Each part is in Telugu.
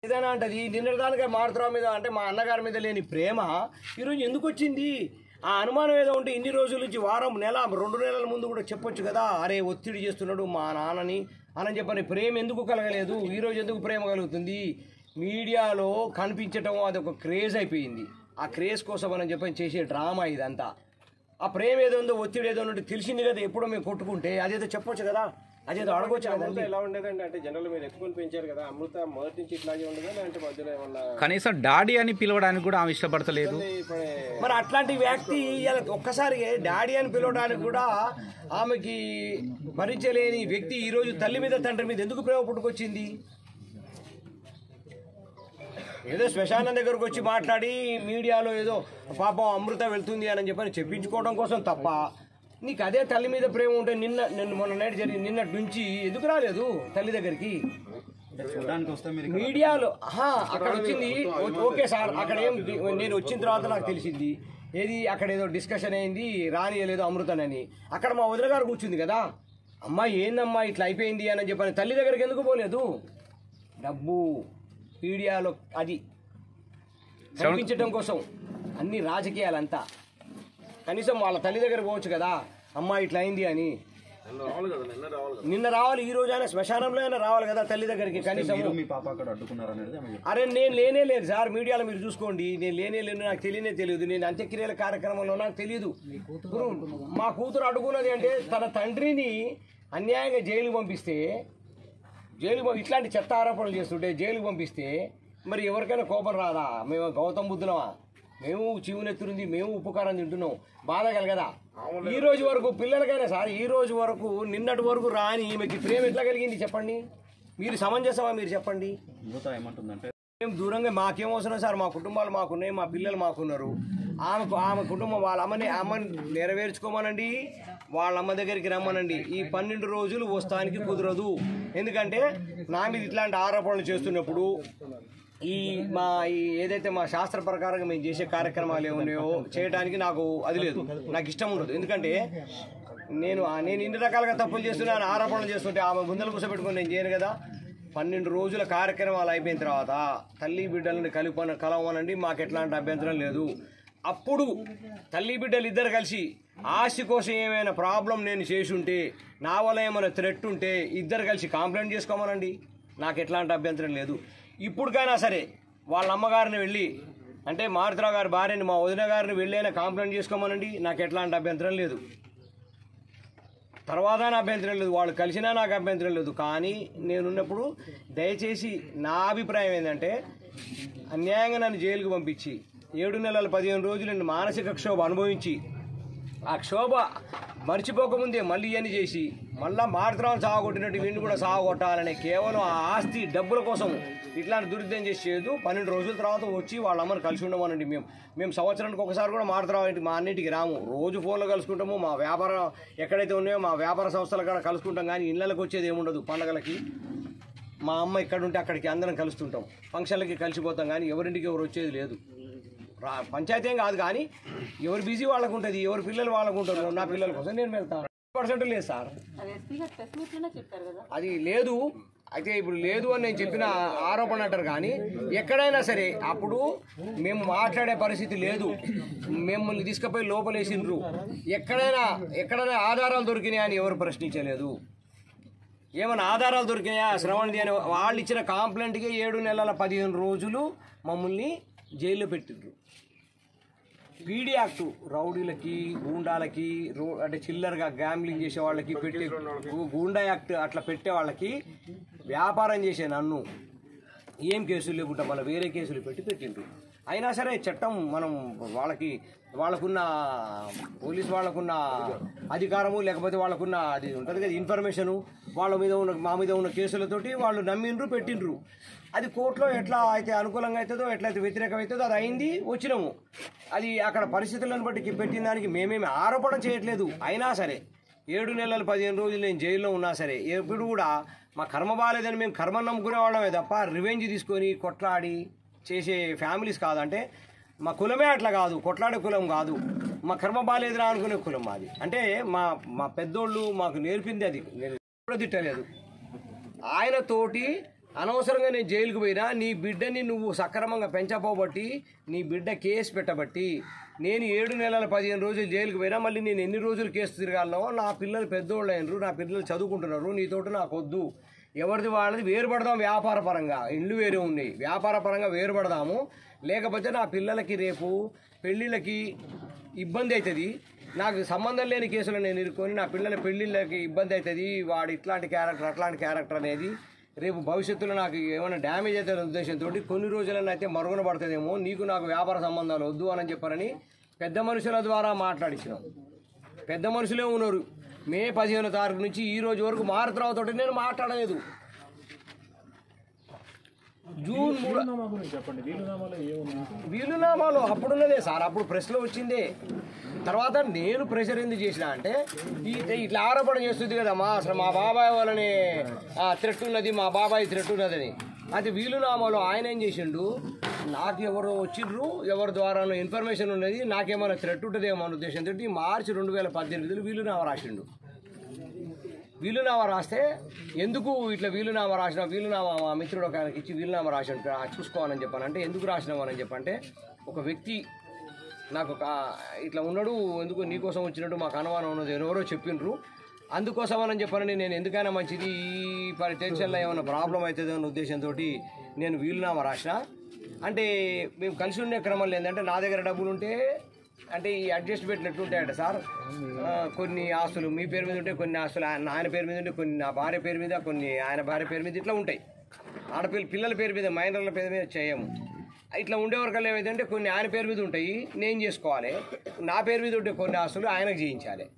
ఏదైనా అంటది నిన్నటిదానిగా మారుతురా మీద అంటే మా అన్నగారి మీద లేని ప్రేమ ఈరోజు ఎందుకు వచ్చింది ఆ అనుమానం ఏదో ఉంటే ఇన్ని రోజుల నుంచి వారం నెల రెండు నెలల ముందు కూడా చెప్పొచ్చు కదా అరే ఒత్తిడి చేస్తున్నాడు మా నాన్నని అని చెప్పని ప్రేమ ఎందుకు కలగలేదు ఈరోజు ఎందుకు ప్రేమ కలుగుతుంది మీడియాలో కనిపించటం అది ఒక క్రేజ్ అయిపోయింది ఆ క్రేజ్ కోసం అని చెప్పని చేసే డ్రామా ఇదంతా ఆ ప్రేమ ఏదో ఉందో ఒత్తిడి ఏదో ఉంటే తెలిసింది కదా ఎప్పుడో మేము కొట్టుకుంటే అదేదో చెప్పొచ్చు కదా అదేదో అడగొచ్చు అమృత కదండి ఎలా ఉండేదండి అంటే జనరల్ మీరు ఎత్తుకొని పెంచారు కదా అమృత మొదటి నుంచి ఇట్లాగే ఉండదా లేదంటే మధ్యలో ఏమన్నా కనీసం డాడీ అని పిలవడానికి కూడా ఆమె ఇష్టపడతలేదు ఇప్పుడు మరి అట్లాంటి వ్యక్తి ఇవాళ ఒక్కసారి డాడీ అని పిలవడానికి కూడా ఆమెకి భరించలేని వ్యక్తి ఈ రోజు తల్లి మీద తండ్రి మీద ఎందుకు ప్రేమ పుట్టుకొచ్చింది ఏదో శ్మశానం దగ్గరకు వచ్చి మాట్లాడి మీడియాలో ఏదో పాపం అమృత వెళ్తుంది అని చెప్పని చెప్పించుకోవడం కోసం తప్ప నీకు అదే తల్లి మీద ప్రేమ ఉంటే నిన్న నిన్న మొన్న నైట్ జరిగి నిన్నటి నుంచి ఎందుకు రాలేదు తల్లి దగ్గరికి చూడడానికి వస్తే మీరు మీడియాలో ఆహా, అక్కడ వచ్చింది ఓ- ఓకే సార్ అక్కడ ఏం నేను వచ్చిన తర్వాత నాకు తెలిసింది ఏది అక్కడ ఏదో డిస్కషన్ అయింది రానియలేదు అమృతనని అక్కడ మా వదిన గారు కూర్చుంది కదా అమ్మాయి ఏందమ్మా ఇట్లా అయిపోయింది అని చెప్పని తల్లి దగ్గరికి ఎందుకు పోలేదు డబ్బు మీడియాలో అది కనిపించడం కోసం అన్ని రాజకీయాలంతా కనీసం వాళ్ళ తల్లి దగ్గర పోవచ్చు కదా అమ్మాయి ఇట్లా అయింది అని నిన్న రావాలి ఈ రోజైనా శ్మశానంలో అయినా రావాలి కదా తల్లి దగ్గరికి కనీసం మీరు మీ పాప అక్కడ అడ్డుకున్నారు అనేది ఆమె చెప్పింది. అరే నేను లేనే లేదు సార్ మీడియాలో మీరు చూసుకోండి నేను లేనే లేను నాకు తెలియనే తెలియదు నేను అంత్యక్రియల కార్యక్రమంలో నాకు తెలియదు ఇప్పుడు మా కూతురు అడుగున్నది అంటే తన తండ్రిని అన్యాయంగా జైలుకి పంపిస్తే జైలుకి పంపి ఇట్లాంటి చెత్త ఆరోపణలు చేస్తుంటే జైలుకి పంపిస్తే మరి ఎవరికైనా కోపం రాదా మేము గౌతమ్ బుద్ధులమా మేము చీవునెత్తురుంది మేము ఉపకారం తింటున్నాం బాధ కలగదా ఈ రోజు వరకు పిల్లలకైనా సార్ ఈ రోజు వరకు నిన్నటి వరకు రాని ఈమెకి ప్రేమ ఎట్లా కలిగింది చెప్పండి మీరు సమంజసమా మీరు చెప్పండి అమృత ఏమంటుందంటే మేము దూరంగా మాకేం అవసరం సార్ మా కుటుంబాలు మాకున్నాయి మా పిల్లలు మాకున్నారు ఆమెకు ఆమె కుటుంబం వాళ్ళ అమ్మని అమ్మని నెరవేర్చుకోమనండి వాళ్ళ అమ్మ దగ్గరికి రమ్మనండి ఈ పన్నెండు రోజులు వస్తానికి కుదరదు ఎందుకంటే నా మీద ఇట్లాంటి ఆరోపణలు చేస్తున్నప్పుడు ఈ మా ఈ ఏదైతే మా శాస్త్ర ప్రకారంగా మేము చేసే కార్యక్రమాలు ఏమున్నాయో చేయడానికి నాకు అది లేదు నాకు ఇష్టం ఉండదు ఎందుకంటే నేను నేను ఇన్ని రకాలుగా తప్పులు చేస్తున్నాను ఆరోపణలు చేస్తుంటే ఆమె గుందెలు కూర్చోబెట్టుకొని నేను చేయను కదా పన్నెండు రోజుల కార్యక్రమాలు అయిపోయిన తర్వాత తల్లి బిడ్డలని కలిపన కలవనండి మాకు ఎట్లాంటి అభ్యంతరం లేదు అప్పుడు తల్లి బిడ్డలు ఇద్దరు కలిసి ఆస్తి కోసం ఏమైనా ప్రాబ్లం నేను చేసి ఉంటే నా వల్ల ఏమైనా థ్రెట్ ఉంటే ఇద్దరు కలిసి కంప్లైంట్ చేసుకోమనండి నాకు ఎట్లాంటి అభ్యంతరం లేదు ఇప్పటికైనా సరే వాళ్ళ అమ్మగారిని వెళ్ళి అంటే మారుతిరావు గారి భార్యని మా వదిన గారిని వెళ్ళైనా కంప్లైంట్ చేసుకోమనండి నాకు ఎట్లాంటి అభ్యంతరం లేదు తర్వాత నా అభ్యంతరం లేదు వాళ్ళు కలిసినా నాకు అభ్యంతరం లేదు కానీ నేనున్నప్పుడు దయచేసి నా అభిప్రాయం ఏంటంటే అన్యాయంగా నన్ను జైలుకు పంపించి ఏడు నెలల పదిహేను రోజులు నేను మానసిక క్షోభ అనుభవించి ఆ క్షోభ మర్చిపోకముందే మళ్ళీ ఇవన్నీ చేసి మళ్ళా మారుతరాలు సాగొట్టినట్టు వీడిని కూడా సాగొట్టాలనే కేవలం ఆ ఆస్తి డబ్బుల కోసం ఇట్లాంటి దురితం చేసేది పన్నెండు రోజుల తర్వాత వచ్చి వాళ్ళ అమ్మని కలిసి ఉండమనండి మేము మేము సంవత్సరానికి ఒకసారి కూడా మారుతరావు మా అన్నింటికి రాము రోజు ఫోన్లో కలుసుకుంటాము మా వ్యాపారం ఎక్కడైతే ఉన్నాయో మా వ్యాపార సంస్థల కాడ కలుసుకుంటాం కానీ ఇళ్ళకి వచ్చేది ఏముండదు పండగలకి మా అమ్మ ఇక్కడ ఉంటే అక్కడికి అందరం కలుస్తుంటాం ఫంక్షన్లకి కలిసిపోతాం కానీ ఎవరింటికి ఎవరు వచ్చేది లేదు రా పంచాయతీ ఏం కాదు కానీ ఎవరు బిజీ వాళ్ళకు ఉంటుంది ఎవరి పిల్లలు వాళ్ళకు ఉంటారు నా పిల్లల కోసం నేను వెళ్తాను పర్సెంట్ లేదు సార్ అది ఎస్పీ గారు ప్రెస్ మీట్లోనే చెప్పారు కదా అది లేదు అయితే ఇప్పుడు లేదు అని నేను చెప్పిన ఆరోపణ అంటారు కానీ ఎక్కడైనా సరే అప్పుడు మేము మాట్లాడే పరిస్థితి లేదు మిమ్మల్ని తీసుకుపోయి లోపలేసిండ్రు ఎక్కడైనా ఎక్కడైనా ఆధారాలు దొరికినాయా అని ఎవరు ప్రశ్నించలేదు ఏమైనా ఆధారాలు దొరికినాయా శ్రవణది అని వాళ్ళు ఇచ్చిన కాంప్లైంట్కి ఏడు నెలల పదిహేను రోజులు మమ్మల్ని జైల్లో పెట్టిండ్రు పీడీ యాక్ట్ రౌడీలకి గూండాలకి రో అంటే చిల్లరగా గ్యాంబ్లింగ్ చేసే వాళ్ళకి పెట్టే గు- గూండా యాక్ట్ అట్లా పెట్టే వాళ్ళకి వ్యాపారం చేసే నన్ను ఏం కేసులు లేకుండా మళ్ళీ వేరే కేసులు పెట్టి పెట్టిండ్రు అయినా సరే చట్టం మనం వాళ్ళకి వాళ్ళకున్న పోలీస్ వాళ్ళకున్న అధికారము లేకపోతే వాళ్ళకున్న అది ఉంటుంది కదా ఇన్ఫర్మేషను వాళ్ళ మీద ఉన్న మా మీద ఉన్న కేసులతోటి వాళ్ళు నమ్మిండ్రు పెట్టిండ్రు అది కోర్టులో ఎట్లా అయితే అనుకూలంగా అవుతుందో ఎట్లయితే వ్యతిరేకం అవుతుందో అది అయింది వచ్చినాము అది అక్కడ పరిస్థితులను బట్టి పెట్టిన దానికి మేమేమి ఆరోపణ చేయట్లేదు అయినా సరే ఏడు నెలలు పదిహేను రోజులు నేను జైల్లో ఉన్నా సరే ఎప్పుడు కూడా మా కర్మ బాగాలేదని మేము కర్మ నమ్ముకునే వాళ్ళమే తప్ప రివెంజ్ తీసుకొని కొట్లాడి చేసే ఫ్యామిలీస్ కాదంటే మా కులమే అట్లా కాదు కొట్లాడే కులం కాదు మా కర్మ బాగాలేదురా అనుకునే కులం మాది అంటే మా మా పెద్దోళ్ళు మాకు నేర్పింది అది నేను కూడా తిట్టలేదు ఆయన తోటి అనవసరంగా నేను జైలుకు పోయినా నీ బిడ్డని నువ్వు సక్రమంగా పెంచపోబట్టి నీ బిడ్డ కేసు పెట్టబట్టి నేను ఏడు నెలల పదిహేను రోజులు జైలుకు పోయినా మళ్ళీ నేను ఎన్ని రోజులు కేసు తిరగాలనో నా పిల్లలు పెద్దోళ్ళు అయినరు నా పిల్లలు చదువుకుంటున్నారు నీతోటి నాకు వద్దు ఎవరిది వాళ్ళది వేరుపడదాం వ్యాపార పరంగా ఇండ్లు వేరే ఉన్నాయి వ్యాపార పరంగా వేరుపడదాము లేకపోతే నా పిల్లలకి రేపు పెళ్ళిళ్ళకి ఇబ్బంది అవుతుంది నాకు సంబంధం లేని కేసులు నేను ఇరుక్కొని నా పిల్లల పెళ్ళిళ్ళకి ఇబ్బంది అవుతుంది వాడు ఇట్లాంటి క్యారెక్టర్ అట్లాంటి క్యారెక్టర్ అనేది రేపు భవిష్యత్తులో నాకు ఏమైనా డ్యామేజ్ అవుతుంది ఉద్దేశంతో కొన్ని రోజులైనా అయితే మరుగున పడుతుందేమో నీకు నాకు వ్యాపార సంబంధాలు వద్దు అని చెప్పారని పెద్ద మనుషుల ద్వారా మాట్లాడించినాం పెద్ద మనుషులే ఉన్నారు మే పదిహేను తారీఖు నుంచి ఈ రోజు వరకు మారుతరావుతో నేను మాట్లాడలేదు జూన్ మూడు వీలునామాలు అప్పుడున్నదే సార్ అప్పుడు ప్రెస్లో వచ్చిందే తర్వాత నేను ప్రెషర్ ఎందుకు చేసిన అంటే ఈ ఇట్లా ఆరోపణ చేస్తుంది కదా మా అసలు మా బాబాయ్ వాళ్ళని థ్రెట్ ఉన్నది మా బాబాయ్ థ్రెట్ ఉన్నదని అది వీలునామాలో ఆయన ఏం చేసిండు నాకు ఎవరు వచ్చిండ్రు ఎవరి ద్వారా ఇన్ఫర్మేషన్ ఉన్నది నాకేమైనా థ్రెట్ ఉంటుందేమో అన్న ఉద్దేశంతో మార్చి రెండు వేల పద్దెనిమిదిలో వీలునామా రాసిండు వీలునామా రాస్తే ఎందుకు ఇట్లా వీలునామా రాసిన వీలునామా మా మిత్రుడు ఒక ఆయనకి ఇచ్చి వీలునామా రాసిన చూసుకోవాలని చెప్పాను అంటే ఎందుకు రాసినామని చెప్పంటే ఒక వ్యక్తి నాకు ఒక ఇట్లా ఉన్నాడు ఎందుకు నీకోసం వచ్చినట్టు మాకు అనుమానం ఉన్నది ఎవరో చెప్పిండ్రు అందుకోసమని చెప్పానని నేను ఎందుకైనా మంచిది ఈ పరి టెన్షన్లో ఏమైనా ప్రాబ్లం అవుతుందో అన్న ఉద్దేశంతో నేను వీలునామా రాసిన అంటే మేము కలిసి ఉండే క్రమంలో ఏంటంటే నా దగ్గర డబ్బులు ఉంటే అంటే ఈ అడ్జస్ట్మెంట్లు ఎట్లుంటాయంట సార్ ఆ, కొన్ని ఆస్తులు మీ పేరు మీద ఉంటే కొన్ని ఆస్తులు ఆయన ఆయన పేరు మీద ఉంటే కొన్ని నా భార్య పేరు మీద కొన్ని ఆయన భార్య పేరు మీద ఇట్లా ఉంటాయి ఆడపిల్ల పిల్లల పేరు మీద మైనర్ల పేరు మీద చేయము ఇట్లా ఉండేవరకల్లా ఏమైందంటే కొన్ని ఆయన పేరు మీద ఉంటాయి నేను చేసుకోవాలి నా పేరు మీద ఉంటే కొన్ని ఆస్తులు ఆయనకు చేయించాలి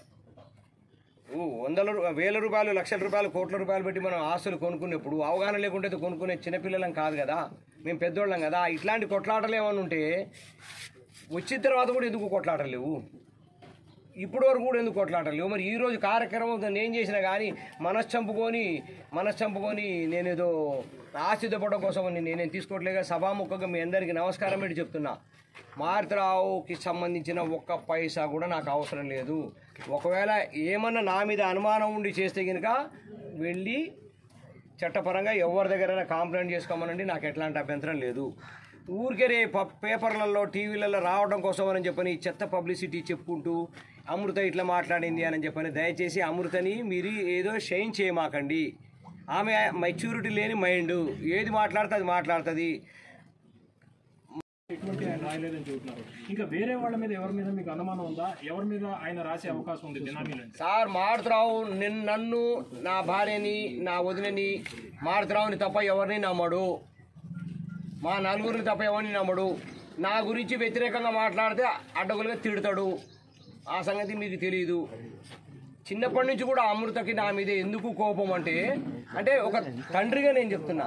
ఊ, వందల రూ- వేల రూపాయలు లక్షల రూపాయలు కోట్ల రూపాయలు పెట్టి మనం ఆస్తులు కొనుక్కునేప్పుడు అవగాహన లేకుంటే అది కొనుక్కునే చిన్నపిల్లలం కాదు కదా మేము పెద్దోళ్ళం కదా ఇట్లాంటి కొట్లాటలు ఏమైనా ఉంటే వచ్చిన తర్వాత కూడా ఎందుకు కొట్లాటలు లేవు ఇప్పటి వరకు కూడా ఎందుకు కొట్లాటలు లేవు మరి ఈ రోజు కార్యక్రమం నేను చేసినా కానీ మనసు చంపుకొని మనసు చంపుకొని నేనేదో ఆశిద్దపడడం కోసం అని నేనేం తీసుకోవట్లేగా సభాముఖంగా మీ అందరికీ నమస్కారం పెట్టి చెప్తున్నా మారుతిరావుకి సంబంధించిన ఒక్క పైసా కూడా నాకు అవసరం లేదు ఒకవేళ ఏమన్నా నా మీద అనుమానం ఉండి చేస్తే కనుక వెళ్ళి చట్టపరంగా ఎవరి దగ్గరైనా కాంప్లైంట్ చేసుకోమనండి నాకు ఎట్లాంటి అభ్యంతరం లేదు ఊరికే రే ప- పేపర్లలో టీవీలలో రావడం కోసం అని చెప్పని చెత్త పబ్లిసిటీ చెప్పుకుంటూ అమృత ఇట్లా మాట్లాడింది అని చెప్పని దయచేసి అమృతని మీరు ఏదో షైన్ చేయమాకండి ఆమె మెచ్యూరిటీ లేని మైండ్ ఏది మాట్లాడితే అది మాట్లాడుతుంది ఎటువంటి ఆయన రాయలేదని చెబుతున్నారు ఇంకా వేరే వాళ్ళ మీద ఎవరి మీద మీకు అనుమానం ఉందా ఎవరి మీద ఆయన రాసే అవకాశం ఉంది బినామీలు అంటే సార్ మారుతురావు నిన్ను నన్ను నా భార్యని నా వదినని మారుతురావుని తప్ప ఎవరిని నమ్మడు మా నలుగురిని తప్ప ఎవరిని నమ్మడు నా గురించి వ్యతిరేకంగా మాట్లాడితే అడ్డగులుగా తిడతాడు ఆ సంగతి మీకు తెలియదు చిన్నప్పటి నుంచి కూడా అమృతకి నా మీద ఎందుకు కోపం అంటే అంటే ఒక తండ్రిగా నేను చెప్తున్నా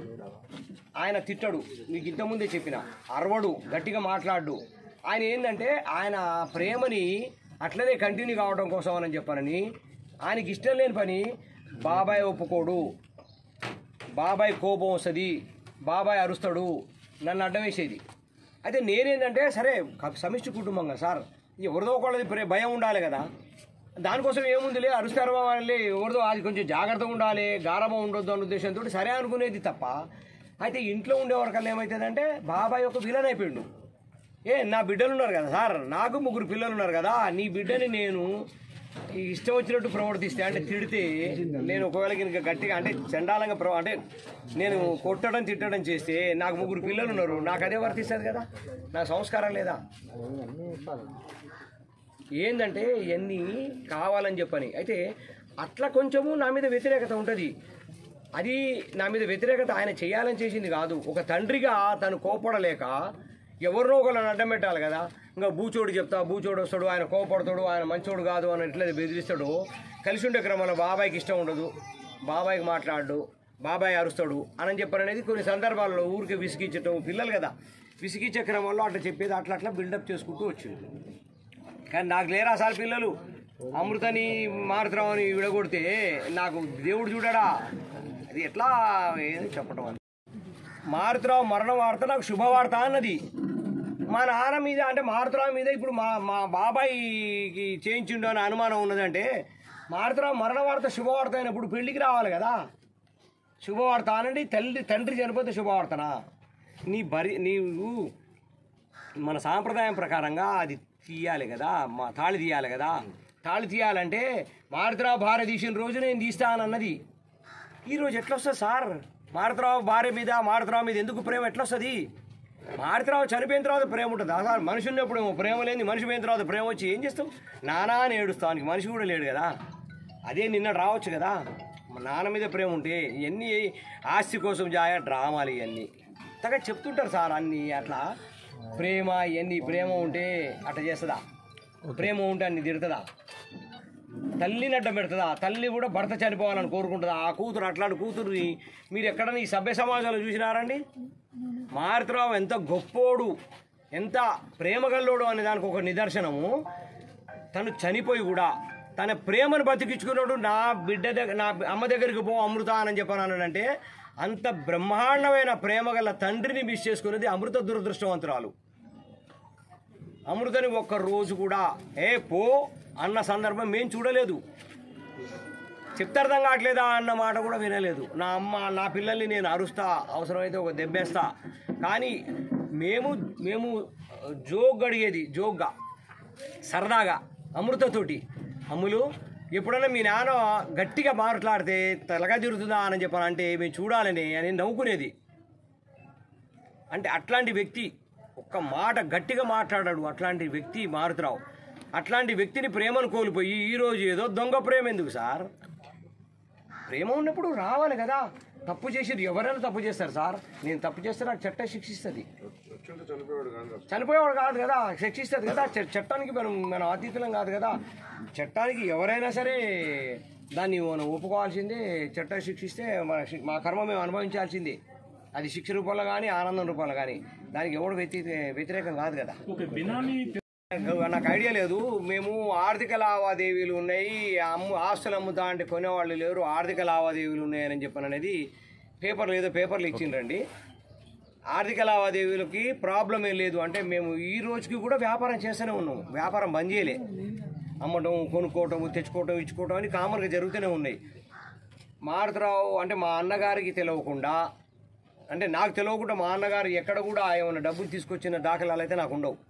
ఆయన తిట్టడు మీకు ఇంతకుముందే చెప్పిన అరవడు గట్టిగా మాట్లాడు ఆయన ఏంటంటే ఆయన ప్రేమని అట్లనే కంటిన్యూ కావడం కోసం అని చెప్పానని ఆయనకి ఇష్టం లేని పని బాబాయ్ ఒప్పుకోడు బాబాయ్ కోపం వస్తుంది బాబాయ్ అరుస్తాడు నన్ను అడ్డం వేసేది అయితే నేనేంటంటే సరే క- సమిష్టి కుటుంబం కదా సార్ ఎవరిదో ఒకళ్ళది ప్రే- భయం ఉండాలి కదా దానికోసం ఏముందిలే అరుస్తారు వాళ్ళే ఎవరిదో అది కొంచెం జాగ్రత్తగా ఉండాలి గారభం ఉండొద్దు అన్న ఉద్దేశంతో సరే అనుకునేది తప్ప అయితే ఇంట్లో ఉండేవారికల్లా ఏమవుతుందంటే బాబాయ్ ఒక విలన్ అయిపోయిండు ఏ నా బిడ్డలు ఉన్నారు కదా సార్ నాకు ముగ్గురు పిల్లలు ఉన్నారు కదా నీ బిడ్డని నేను ఈ ఇష్టం వచ్చినట్టు ప్రవర్తిస్తే అంటే తిడితే నేను ఒకవేళ ఇంకా గట్టిగా అంటే చండాలంగా ప్రవ అంటే నేను కొట్టడం తిట్టడం చేస్తే నాకు ముగ్గురు పిల్లలు ఉన్నారు నాకు అదే వర్తిస్తుంది కదా నా సంస్కారం లేదా ఏంటంటే ఇవన్నీ కావాలని చెప్పని అయితే అట్లా కొంచెము నా మీద వ్యతిరేకత ఉంటుంది అది నా మీద వ్యతిరేకత ఆయన చేయాలని చేసింది కాదు ఒక తండ్రిగా తను కోపడలేక ఎవరినో ఒకళ్ళని అడ్డం పెట్టాలి కదా ఇంకా బూచోడు చెప్తా బూచోడు వస్తాడు ఆయన కోపడతాడు ఆయన మంచోడు కాదు అని ఎట్లయితే బెదిరిస్తాడు కలిసి ఉండే క్రమంలో బాబాయ్కి ఇష్టం ఉండదు బాబాయ్కి మాట్లాడు బాబాయ్ అరుస్తాడు అని చెప్పారు అనేది కొన్ని సందర్భాల్లో ఊరికి విసిగించటం పిల్లలు కదా విసిగించే క్రమంలో అట్లా చెప్పేది అట్లా అట్లా బిల్డప్ చేసుకుంటూ వచ్చింది కానీ నాకు లేరా సార్ పిల్లలు అమృతని మారుతున్నామని విడగొడితే నాకు దేవుడు చూడడా అది ఎట్లా ఏం చెప్పటం అది మారుతురావు మరణ వార్త నాకు శుభవార్త అన్నది మా నాన్న మీద అంటే మారుతురావు మీద ఇప్పుడు మా మా బాబాయికి చేయించిండు అనే అనుమానం ఉన్నదంటే మారుతురావు మరణ వార్త శుభవార్త అయినప్పుడు పెళ్లికి రావాలి కదా శుభవార్త అనండి తల్లి తండ్రి చనిపోతే శుభవార్తనా నీ బరి నీవు మన సాంప్రదాయం ప్రకారంగా అది తీయాలి కదా మా తాళి తీయాలి కదా తాళి తీయాలంటే మారుతిరావు భార్య తీసిన రోజు నేను తీస్తానన్నది ఈరోజు ఎట్లా వస్తుంది సార్ మారుతిరావు భార్య మీద మారుతిరావు మీద ఎందుకు ప్రేమ ఎట్లా వస్తుంది మారుతిరావు చనిపోయిన తర్వాత ప్రేమ ఉంటుంది సార్ మనిషి ఉన్నప్పుడు ఏమో ప్రేమ లేని మనిషి పోయిన తర్వాత ప్రేమ వచ్చి ఏం చేస్తాం నానా అని ఏడుస్తానికి మనిషి కూడా లేడు కదా అదే నిన్న రావచ్చు కదా మా నాన్న మీద ప్రేమ ఉంటే ఇవన్నీ ఆస్తి కోసం జాయ డ్రామాలు ఇవన్నీ తగ్గ చెప్తుంటారు సార్ అన్నీ అట్లా ప్రేమ ఇవన్నీ ప్రేమ ఉంటే అట్లా చేస్తుందా ప్రేమ ఉంటే అన్ని తిడుతుందా తల్లిని అడ్డం పెడుతుందా తల్లి కూడా భర్త చనిపోవాలని కోరుకుంటుందా ఆ కూతురు అట్లాంటి కూతురుని మీరు ఎక్కడన్నా ఈ సభ్య సమాజంలో చూసినారండి మారుతిరావు ఎంత గొప్పోడు ఎంత ప్రేమగల్లోడు అనే దానికి ఒక నిదర్శనము తను చనిపోయి కూడా తన ప్రేమను బతికించుకున్నాడు నా బిడ్డ దగ్గర నా అమ్మ దగ్గరికి పో అమృత అని చెప్పానంటే అంత బ్రహ్మాండమైన ప్రేమ గల తండ్రిని మిస్ చేసుకున్నది అమృత దురదృష్టవంతురాలు అమృతని ఒక్క రోజు కూడా ఏ పో అన్న సందర్భం మేము చూడలేదు చెప్తే అర్థం కావట్లేదా అన్న మాట కూడా వినలేదు నా అమ్మ నా పిల్లల్ని నేను అరుస్తా అవసరమైతే ఒక దెబ్బేస్తా కానీ మేము మేము జోగ్ అడిగేది జోగ్గా సరదాగా అమృతతోటి అమ్ములు ఎప్పుడైనా మీ నాన్న గట్టిగా మాట్లాడితే తలగా తిరుగుతుందా అని చెప్పాలంటే మేము చూడాలని అని నవ్వుకునేది అంటే అట్లాంటి వ్యక్తి ఒక్క మాట గట్టిగా మాట్లాడాడు అట్లాంటి వ్యక్తి మారుతురావు అట్లాంటి వ్యక్తిని ప్రేమను కోల్పోయి ఈరోజు ఏదో దొంగ ప్రేమ ఎందుకు సార్ ప్రేమ ఉన్నప్పుడు రావాలి కదా తప్పు చేసేది ఎవరైనా తప్పు చేస్తారు సార్ నేను తప్పు చేస్తే నాకు చట్టం శిక్షిస్తుంది చనిపోయేవాడు కాదు కదా శిక్షిస్తుంది కదా చ- చట్టానికి మనం మనం అతీతులం కాదు కదా చట్టానికి ఎవరైనా సరే దాన్ని మనం ఒప్పుకోవాల్సిందే చట్టం శిక్షిస్తే మన శి- మా కర్మ మేము అనుభవించాల్సిందే అది శిక్ష రూపంలో కానీ ఆనందం రూపంలో కానీ దానికి ఎవడు వ్యతి వ్యతిరేకం కాదు కదా ఒక బినామీ నాకు ఐడియా లేదు మేము ఆర్థిక లావాదేవీలు ఉన్నాయి అమ్ము ఆస్తులు అమ్ముతా అంటే కొనేవాళ్ళు లేరు ఆర్థిక లావాదేవీలు ఉన్నాయని చెప్పాను అనేది పేపర్లు ఏదో పేపర్లు ఇచ్చిండ్రండి ఆర్థిక లావాదేవీలకి ప్రాబ్లం ఏం లేదు అంటే మేము ఈ రోజుకి కూడా వ్యాపారం చేస్తూనే ఉన్నాం వ్యాపారం బంద్ చేయలే అమ్మటం కొనుక్కోవటం తెచ్చుకోవటం ఇచ్చుకోవటం అని కామన్గా జరుగుతూనే ఉన్నాయి మారుతరావు అంటే మా అన్నగారికి తెలియకుండా అంటే నాకు తెలియకుండా మా అన్నగారు ఎక్కడ కూడా ఏమైనా డబ్బులు తీసుకొచ్చిన దాఖలాలు అయితే నాకు ఉండవు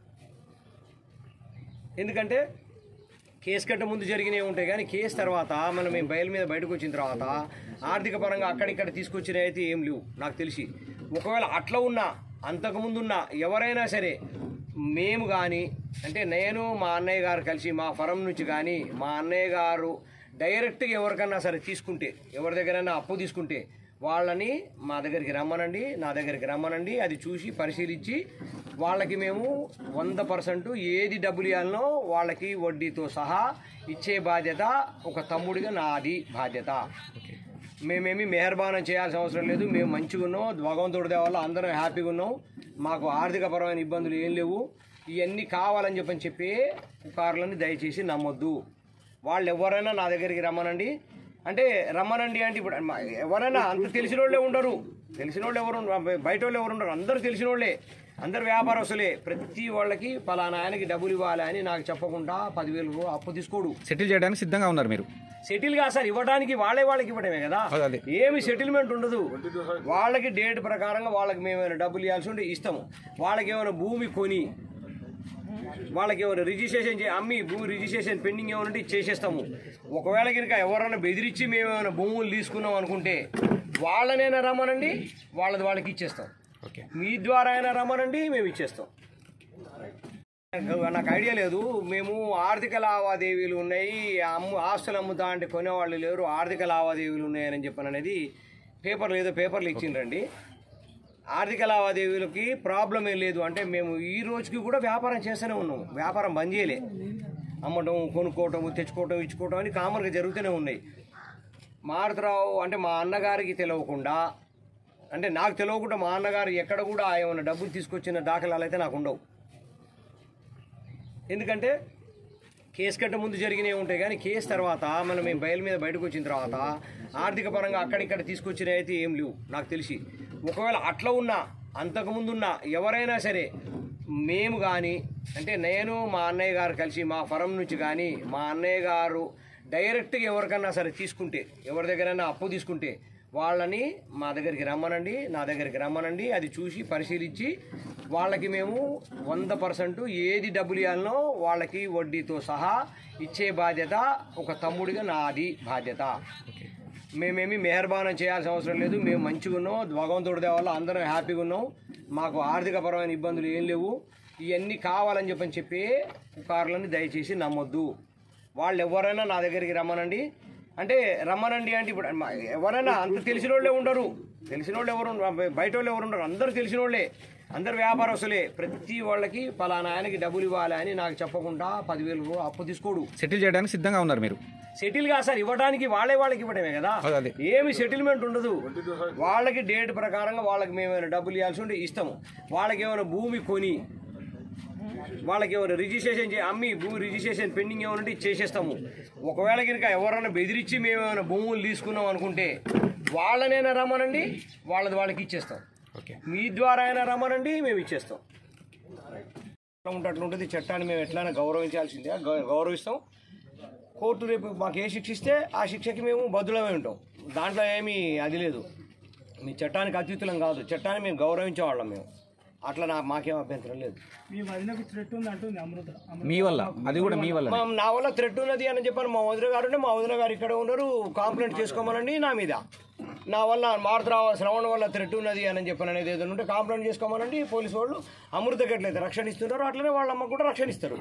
ఎందుకంటే కేసు కట్ట ముందు జరిగినవి ఉంటాయి కానీ కేసు తర్వాత మనం మేము బయలు మీద బయటకు వచ్చిన తర్వాత ఆర్థిక పరంగా అక్కడిక్కడ తీసుకొచ్చినవి అయితే ఏం లేవు నాకు తెలిసి ఒకవేళ అట్లా ఉన్నా అంతకుముందు ఉన్నా ఎవరైనా సరే మేము కానీ అంటే నేను మా అన్నయ్య గారు కలిసి మా ఫరం నుంచి కానీ మా అన్నయ్య గారు డైరెక్ట్గా ఎవరికన్నా సరే తీసుకుంటే ఎవరి దగ్గరైనా అప్పు తీసుకుంటే వాళ్ళని మా దగ్గరికి రమ్మనండి నా దగ్గరికి రమ్మనండి అది చూసి పరిశీలించి వాళ్ళకి మేము వంద పర్సెంట్ ఏది డబ్బులు ఇవ్వాలనో వాళ్ళకి వడ్డీతో సహా ఇచ్చే బాధ్యత ఒక తమ్ముడిగా నాది బాధ్యత మేమేమి మెహర్బానం చేయాల్సిన అవసరం లేదు మేము మంచిగా ఉన్నాం భగవంతుడి వల్ల అందరం హ్యాపీగా ఉన్నాం మాకు ఆర్థికపరమైన ఇబ్బందులు ఏం లేవు ఇవన్నీ కావాలని చెప్పని చెప్పి పుకార్లని దయచేసి నమ్మొద్దు వాళ్ళు ఎవరైనా నా దగ్గరికి రమ్మనండి అంటే రమ్మనండి అంటే ఇప్పుడు మ- ఎవరైనా అంత తెలిసిన వాళ్ళే ఉండరు తెలిసిన వాళ్ళు ఎవరు ఉండరు, బయట వాళ్ళు ఎవరు ఉండరు అందరూ తెలిసిన వాళ్ళే అందరు వ్యాపారస్తులే ప్రతి వాళ్ళకి పలానా ఆయనకి డబ్బులు ఇవ్వాలి అని నాకు చెప్పకుండా పదివేలు అప్పు తీసుకోడు సెటిల్ చేయడానికి సిద్ధంగా ఉన్నారు మీరు సెటిల్ గా సార్ ఇవ్వడానికి వాళ్ళే వాళ్ళకి ఇవ్వడమే కదా అదే, అదే. ఏమి సెటిల్మెంట్ ఉండదు వాళ్ళకి డేట్ ప్రకారంగా వాళ్ళకి మేము ఏమైనా డబ్బులు ఇవ్వాల్సి ఉంటే ఇస్తాము వాళ్ళకి ఏమైనా భూమి కొని వాళ్ళకి ఏమైనా రిజిస్ట్రేషన్ చే అమ్మి భూమి రిజిస్ట్రేషన్ పెండింగ్ ఏమైనా ఉంటే చేసేస్తాము ఒకవేళ కనుక ఎవరైనా బెదిరించి మేము ఏమైనా భూములు తీసుకున్నాం అనుకుంటే వాళ్ళనైనా రమ్మనండి వాళ్ళది వాళ్ళకి ఇచ్చేస్తాం ఓకే మీ ద్వారా అయినా రమ్మనండి మేము ఇచ్చేస్తాం నాకు ఐడియా లేదు మేము ఆర్థిక లావాదేవీలు ఉన్నాయి అమ్ము ఆస్తులు అమ్ముతా అంటే కొనేవాళ్ళు లేరు ఆర్థిక లావాదేవీలు ఉన్నాయని చెప్పాను అనేది పేపర్లు ఏదో పేపర్లు ఇచ్చిండ్రండి ఆర్థిక లావాదేవీలకి ప్రాబ్లం ఏం లేదు అంటే మేము ఈ రోజుకి కూడా వ్యాపారం చేస్తూనే ఉన్నాం వ్యాపారం బంద్ చేయలే అమ్మటం కొనుక్కోవటం తెచ్చుకోవటం ఇచ్చుకోవటం అని కామన్గా జరుగుతూనే ఉన్నాయి మారుతరావు అంటే మా అన్నగారికి తెలియకుండా అంటే నాకు తెలియకుండా మా అన్నగారు ఎక్కడ కూడా ఏమైనా డబ్బులు తీసుకొచ్చిన దాఖలాలు అయితే నాకు ఉండవు ఎందుకంటే కేసు కట్ట ముందు జరిగినవి ఉంటాయి కానీ కేసు తర్వాత మనం మేము బయలు మీద బయటకు వచ్చిన తర్వాత ఆర్థిక పరంగా అక్కడిక్కడ తీసుకొచ్చినవి అయితే ఏం లేవు నాకు తెలిసి ఒకవేళ అట్లా ఉన్నా అంతకుముందు ఉన్నా ఎవరైనా సరే మేము కానీ అంటే నేను మా అన్నయ్య గారు కలిసి మా ఫరం నుంచి కానీ మా అన్నయ్య గారు డైరెక్ట్గా ఎవరికన్నా సరే తీసుకుంటే ఎవరి దగ్గరైనా అప్పు తీసుకుంటే వాళ్ళని మా దగ్గరికి రమ్మనండి నా దగ్గరికి రమ్మనండి అది చూసి పరిశీలించి వాళ్ళకి మేము వంద పర్సెంట్ ఏది డబ్బులు ఇవ్వాలనో వాళ్ళకి వడ్డీతో సహా ఇచ్చే బాధ్యత ఒక తమ్ముడిగా నాది బాధ్యత మేమేమి మెహర్బానం చేయాల్సిన అవసరం లేదు మేము మంచిగా ఉన్నాం భగవంతుడి దేవల్ల అందరం హ్యాపీగా ఉన్నాం మాకు ఆర్థికపరమైన ఇబ్బందులు ఏం లేవు ఇవన్నీ కావాలని చెప్పని చెప్పి పుకార్లని దయచేసి నమ్మొద్దు వాళ్ళు ఎవరైనా నా దగ్గరికి రమ్మనండి అంటే రమ్మనండి అంటే ఇప్పుడు మా- ఎవరైనా అంత తెలిసిన వాళ్ళే ఉండరు తెలిసిన వాళ్ళు ఎవరు ఉండరు, బయట వాళ్ళు ఎవరు ఉండరు అందరూ తెలిసిన వాళ్ళే అందరు వ్యాపారస్తులే ప్రతి వాళ్ళకి పలానా ఆయనకి డబ్బులు ఇవ్వాలి అని నాకు చెప్పకుండా పదివేలు కూడా అప్పు తీసుకోడు సెటిల్ చేయడానికి సిద్ధంగా ఉన్నారు మీరు సెటిల్ గా సార్ ఇవ్వడానికి వాళ్ళే వాళ్ళకి ఇవ్వడమే కదా అదే, అదే. ఏమి సెటిల్మెంట్ ఉండదు వాళ్ళకి డేట్ ప్రకారంగా వాళ్ళకి మేము ఏమైనా డబ్బులు ఇవ్వాల్సి ఉంటే ఇస్తాము వాళ్ళకి ఏమైనా భూమి కొని వాళ్ళకి ఏమైనా రిజిస్ట్రేషన్ చే అమ్మి భూమి రిజిస్ట్రేషన్ పెండింగ్ ఏమైనా ఉంటే చేసేస్తాము ఒకవేళ కనుక ఎవరైనా బెదిరించి మేము ఏమైనా భూములు తీసుకున్నాం అనుకుంటే వాళ్ళనైనా రమ్మనండి వాళ్ళది వాళ్ళకి ఇచ్చేస్తాం ఓకే మీ ద్వారా అయినా రమ్మనండి మేము ఇచ్చేస్తాం ఎట్లా ఉంటే అట్లా ఉంటుంది చట్టాన్ని మేము ఎట్లయినా గౌరవించాల్సిందే గౌ- గౌరవిస్తాం కోర్టు రేపు మాకు ఏ శిక్ష ఇస్తే ఆ శిక్షకి మేము బద్దులమై ఉంటాం దాంట్లో ఏమీ అది లేదు మీ చట్టానికి అతీతులం కాదు చట్టాన్ని మేము గౌరవించే వాళ్ళం మేము అట్లా నా మాకేం అభ్యంతరం లేదు మీ వదినకు థ్రెట్ ఉంది అంటుంది అమృత అమృత మీ వల్ల అది కూడా మీ వల్ల మా నా వల్ల థ్రెట్ ఉన్నది అని చెప్పాను మా వదిన గారు ఉంటే మా వదిన గారు ఇక్కడ ఉన్నారు కాంప్లైంట్ చేసుకోమనండి నా మీద నా వల్ల మారుతరావ శ్రవణ వల్ల థ్రెట్ ఉన్నది అని చెప్పాను అనేది ఏదైనా ఉంటే కాంప్లైంట్ చేసుకోమనండి పోలీసు వాళ్ళు అమృతకి ఎట్లయితే రక్షణ ఇస్తున్నారో అట్లనే వాళ్ళ అమ్మకు కూడా రక్షణ ఇస్తారు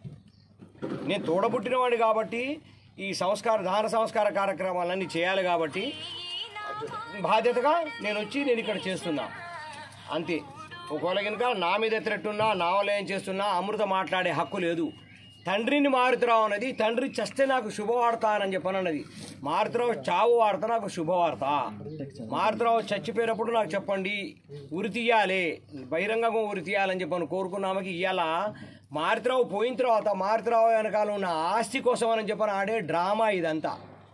నేను తోడబుట్టినవాడిని కాబట్టి ఈ సంస్కార దాన సంస్కార కార్యక్రమాలన్నీ చేయాలి కాబట్టి బాధ్యతగా నేను వచ్చి నేను ఇక్కడ చేస్తున్నా అంతే ఒకవేళ కనుక నా మీద థ్రెట్ నా వల్ల ఏం చేస్తున్నా అమృత మాట్లాడే హక్కు లేదు తండ్రిని మారుతురావు అన్నది తండ్రి చస్తే నాకు శుభవార్త అని చెప్పను అన్నది మారుతురావు చావు వార్త నాకు శుభవార్త మారుతురావు చచ్చిపోయినప్పుడు నాకు చెప్పండి ఉరి తీయాలి బహిరంగంగా ఉరి తీయాలని చెప్పను కోరుకున్నామకి ఇవాళ మారుతురావు పోయిన తర్వాత మారుతురావు వెనకాల ఉన్న ఆస్తి కోసం అని చెప్పని ఆడే డ్రామా ఇదంతా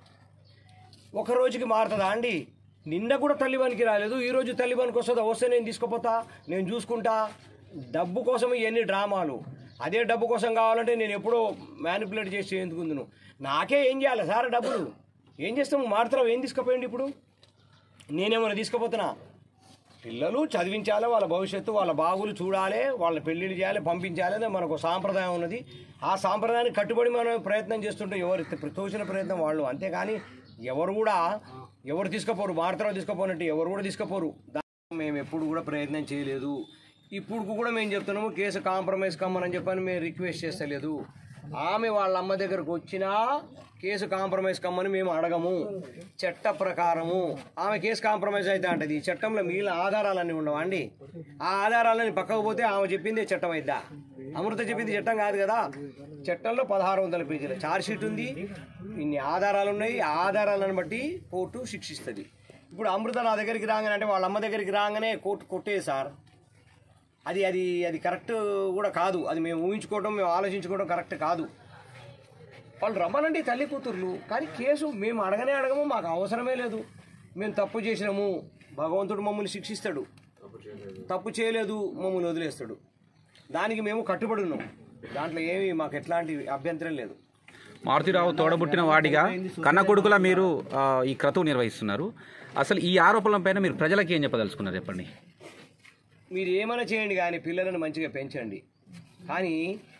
ఒక రోజుకి మారుతుందా అండి నిన్న కూడా తల్లి పనికి రాలేదు ఈ రోజు తల్లి పనికి వస్తుందా వస్తే నేను తీసుకుపోతా నేను చూసుకుంటా డబ్బు కోసం ఇవన్నీ డ్రామాలు అదే డబ్బు కోసం కావాలంటే నేను ఎప్పుడో మ్యానిపులేట్ చేసి ఎందుకుందును నాకే ఏం చేయాలి సార్ డబ్బులు ఏం చేస్తాము మారుతున్నావు ఏం తీసుకుపోయండి ఇప్పుడు నేనేమైనా తీసుకుపోతున్నా పిల్లలు చదివించాలి వాళ్ళ భవిష్యత్తు వాళ్ళ బాగులు చూడాలి వాళ్ళ పెళ్ళిళ్ళు చేయాలి పంపించాలి అదే మనకు సాంప్రదాయం ఉన్నది ఆ సాంప్రదాయానికి కట్టుబడి మనం ప్రయత్నం చేస్తుంటే ఎవరు తోచిన ప్రయత్నం వాళ్ళు అంతేగాని ఎవరు కూడా ఎవరు తీసుకుపోరు భారతరావు తీసుకుపోనట్టు ఎవరు కూడా తీసుకుపోరు దా- మేము ఎప్పుడు కూడా ప్రయత్నం చేయలేదు ఇప్పుడు కూడా మేము చెప్తున్నాము కేసు కాంప్రమైజ్ కమ్మని చెప్పని మేము రిక్వెస్ట్ చేస్తలేదు ఆమె వాళ్ళ అమ్మ దగ్గరకు వచ్చినా కేసు కాంప్రమైజ్ కమ్మని మేము అడగము చట్ట ప్రకారము ఆమె కేసు కాంప్రమైజ్ అయితే అంటది ఈ చట్టంలో మిగిలిన ఆధారాలన్నీ ఉండవా అండి ఆ ఆధారాలని పక్కకు పోతే ఆమె చెప్పిందే చట్టం అయిద్దా అమృత చెప్పింది చట్టం కాదు కదా చట్టంలో పదహారు వందల పేజీల ఛార్జ్ షీట్ ఉంది ఇన్ని ఆధారాలు ఉన్నాయి ఆ ఆధారాలను బట్టి కోర్టు శిక్షిస్తుంది ఇప్పుడు అమృత నా దగ్గరికి రాగానే అంటే వాళ్ళ అమ్మ దగ్గరికి రాగానే కోర్టు కొట్టేది సార్ అది అది అది కరెక్ట్ కూడా కాదు అది మేము ఊహించుకోవడం మేము ఆలోచించుకోవడం కరెక్ట్ కాదు వాళ్ళు రమ్మనండి తల్లి కూతుర్లు కానీ కేసు మేము అడగనే అడగము మాకు అవసరమే లేదు మేము తప్పు చేసినాము భగవంతుడు మమ్మల్ని శిక్షిస్తాడు తప్పు చేయలేదు మమ్మల్ని వదిలేస్తాడు దానికి మేము కట్టుబడి ఉన్నాం దాంట్లో ఏమీ మాకు ఎట్లాంటి అభ్యంతరం లేదు మారుతిరావు తోడబుట్టిన వాడిగా కన్న కొడుకులా మీరు ఆ, ఈ క్రతువు నిర్వహిస్తున్నారు అసలు ఈ ఆరోపణలపైన మీరు ప్రజలకి ఏం చెప్పదలుచుకున్నారు చెప్పండి మీరు ఏమైనా చేయండి కానీ పిల్లలను మంచిగా పెంచండి కానీ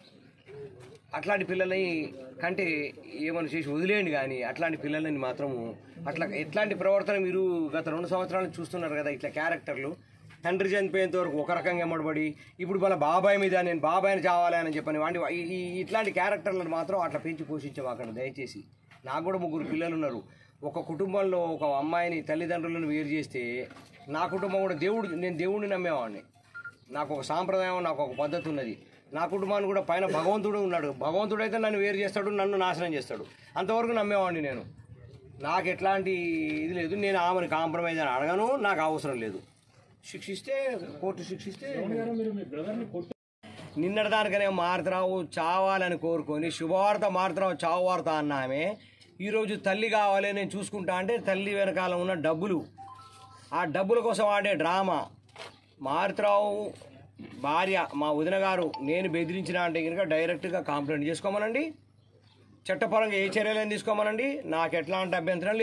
అట్లాంటి పిల్లల్ని కంటే ఏమైనా చేసి వదిలేయండి కానీ అట్లాంటి పిల్లలని మాత్రము అట్లా ఎట్లాంటి ప్రవర్తన మీరు గత రెండు సంవత్సరాలు చూస్తున్నారు కదా ఇట్లా క్యారెక్టర్లు తండ్రి చనిపోయేంత వరకు ఒక రకంగా ఎమ్మడబడి ఇప్పుడు మన బాబాయ్ మీద నేను బాబాయ్ని చావాలి అని చెప్పని వాటి ఈ- ఈ ఇట్లాంటి క్యారెక్టర్లను మాత్రం అట్లా పెంచి పోషించాము అక్కడ దయచేసి నాకు కూడా ముగ్గురు పిల్లలు ఉన్నారు ఒక కుటుంబంలో ఒక అమ్మాయిని తల్లిదండ్రులను వేరు చేస్తే నా కుటుంబం కూడా దేవుడు నేను దేవుడిని నమ్మేవాడిని నాకు ఒక సాంప్రదాయం నాకు ఒక పద్ధతి ఉన్నది నా కుటుంబాన్ని కూడా పైన భగవంతుడు ఉన్నాడు భగవంతుడు అయితే నన్ను వేరు చేస్తాడు నన్ను నాశనం చేస్తాడు అంతవరకు నమ్మేవాడిని నేను నాకు ఎట్లాంటి ఇది లేదు నేను ఆమెను కాంప్రమైజ్ అని అడగను నాకు అవసరం లేదు శిక్షిస్తే కోర్టు శిక్షిస్తే మీరు మీ బ్రదర్ని కొట్టి నిన్నటి దానికనే మారుతరావు చావాలని కోరుకొని శుభవార్త మారుతరావు చావు వార్త అన్న ఆమె ఈరోజు తల్లి కావాలి నేను చూసుకుంటా అంటే తల్లి వెనకాల ఉన్న డబ్బులు ఆ డబ్బుల కోసం ఆడే డ్రామా మారుతరావు భార్య మా వదిన గారు నేను బెదిరించిన అంటే కనుక డైరెక్ట్గా కంప్లైంట్ చేసుకోమనండి చట్టపరంగా ఏ చర్యలను తీసుకోమనండి నాకు ఎట్లాంటి అభ్యంతరం లేదు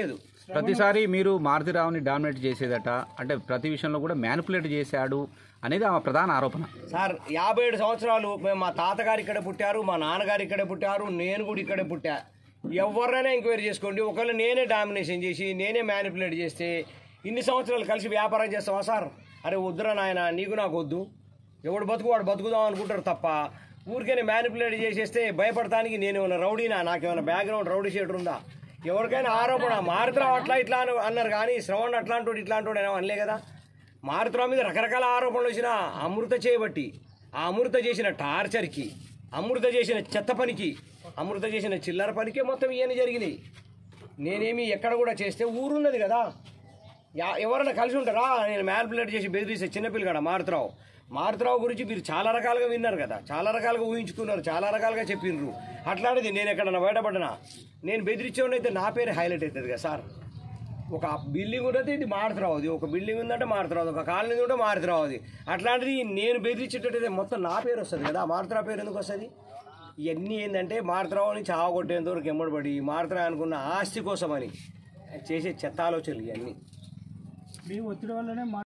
ప్రతిసారి మీరు మారుతిరావుని డామినేట్ చేసేదట అంటే ప్రతి విషయంలో కూడా మ్యానిపులేట్ చేశాడు అనేది ఆమె ప్రధాన ఆరోపణ సార్ యాభై ఏడు సంవత్సరాలు మేము మా తాతగారు ఇక్కడే పుట్టారు మా నాన్నగారు ఇక్కడే పుట్టారు నేను కూడా ఇక్కడే పుట్టా ఎవరినైనా ఎంక్వైరీ చేసుకోండి ఒకవేళ నేనే డామినేషన్ చేసి నేనే మ్యానిపులేట్ చేస్తే ఇన్ని సంవత్సరాలు కలిసి వ్యాపారం చేస్తావా సార్ అరే వద్దురా నాయన నీకు నాకు వద్దు ఎవడు బతుకు వాడు బతుకుదాం అనుకుంటారు తప్ప ఊరికైనా మ్యానిపులేట్ చేసేస్తే భయపడటానికి నేను ఏమైనా రౌడీనా నాకేమైనా బ్యాక్గ్రౌండ్ రౌడీ షీటర్ ఉందా ఎవరికైనా ఆరోపణ మారుతున్నావు అట్లా ఇట్లా అని అన్నారు కానీ శ్రవణ్ అట్లాంటి ఇట్లాంటి ఏమో అనలే కదా మారుతురావు మీద రకరకాల ఆరోపణలు వచ్చిన అమృత చేయబట్టి ఆ అమృత చేసిన టార్చర్కి అమృత చేసిన చెత్త పనికి అమృత చేసిన చిల్లర పనికే మొత్తం ఇవన్నీ జరిగినాయి నేనేమి ఎక్కడ కూడా చేస్తే ఊరున్నది కదా యా- ఎవరైనా కలిసి ఉంటారా నేను మ్యాన్పులేట్ చేసి బెదిరిస్తే చిన్నపిల్లగాడ మారుతురావు మారుతురావు గురించి మీరు చాలా రకాలుగా విన్నారు కదా చాలా రకాలుగా ఊహించుకున్నారు చాలా రకాలుగా చెప్పిండ్రు అట్లాంటిది నేను ఎక్కడన్నా బయటపడినా నేను బెదిరించేవాడిని అయితే నా పేరు హైలైట్ అవుతుంది కదా సార్ ఒక బిల్డింగ్ ఉన్నది ఇది మారుతురావుది ఒక బిల్డింగ్ ఉందంటే మారుతురావుది ఒక కాలనీ ఉంటే మారుతురావుది అట్లాంటిది నేను బెదిరించేటట్టయితే మొత్తం నా పేరు వస్తుంది కదా మారుతురావు పేరు ఎందుకు వస్తుంది ఇవన్నీ ఏంటంటే మారుతురావుని చావగొట్టేంత వరకు ఎమ్మడబడి మారుతురావు అనుకున్న ఆస్తి కోసమని చేసే చెత్త ఆలోచనలు ఇవన్నీ మీ ఒత్తిడి వల్లనే